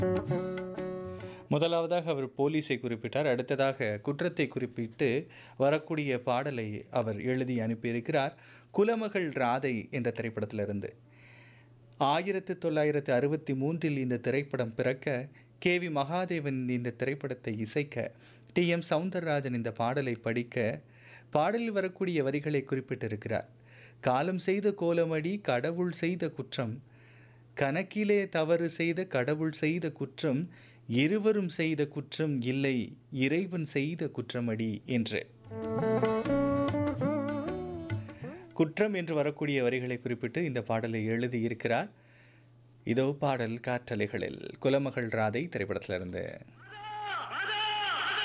முதலாவதாக அவர் போலீஸை குறிப்பிட்டார் அடுத்ததாக குற்றத்தை குறிப்பிட்டு வரக்கூடிய பாடலை அவர் எழுதி அனுப்பியிருக்கிறார் குலமகள் ராதை என்ற திரைப்படத்திலிருந்து ஆயிரத்து தொள்ளாயிரத்து அறுபத்தி மூன்றில் இந்த திரைப்படம் பிறக்க கே வி மகாதேவன் இந்த திரைப்படத்தை இசைக்க டி எம் சவுந்தரராஜன் இந்த பாடலை படிக்க பாடலில் வரக்கூடிய வரிகளை குறிப்பிட்டிருக்கிறார் காலம் செய்த கோலமடி கடவுள் செய்த குற்றம் கணக்கிலே தவறு செய்த கடவுள் செய்த குற்றம் இருவரும் செய்த குற்றம் இல்லை இறைவன் செய்த குற்றமடி என்று குற்றம் என்று வரக்கூடிய வரிகளை குறிப்பிட்டு இந்த பாடலை எழுதியிருக்கிறார் இதோ பாடல் காற்றலைகளில் குலமகள் ராதை திரைப்படத்திலிருந்து